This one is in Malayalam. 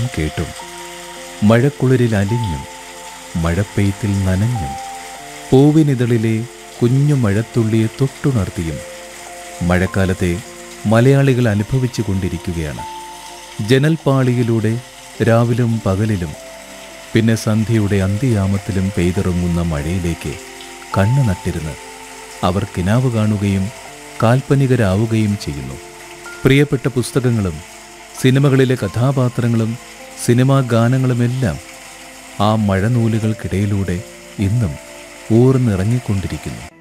കേട്ടും മഴക്കുളിരിൽ അലിഞ്ഞും മഴപ്പെയ്ത്തിൽ നനഞ്ഞും പൂവിനിതളിലെ കുഞ്ഞു മഴത്തുള്ളിയെ തൊട്ടുണർത്തിയും മഴക്കാലത്തെ മലയാളികൾ അനുഭവിച്ചു കൊണ്ടിരിക്കുകയാണ് ജനൽപ്പാളിയിലൂടെ രാവിലും പകലിലും പിന്നെ സന്ധ്യയുടെ അന്ത്യയാമത്തിലും പെയ്തിറങ്ങുന്ന മഴയിലേക്ക് കണ്ണു നട്ടിരുന്ന് അവർ കിനാവ് കാണുകയും കാൽപ്പനികരാവുകയും ചെയ്യുന്നു പ്രിയപ്പെട്ട പുസ്തകങ്ങളും സിനിമകളിലെ കഥാപാത്രങ്ങളും സിനിമാ ഗാനങ്ങളുമെല്ലാം ആ മഴനൂലുകൾക്കിടയിലൂടെ ഇന്നും ഊർന്നിറങ്ങിക്കൊണ്ടിരിക്കുന്നു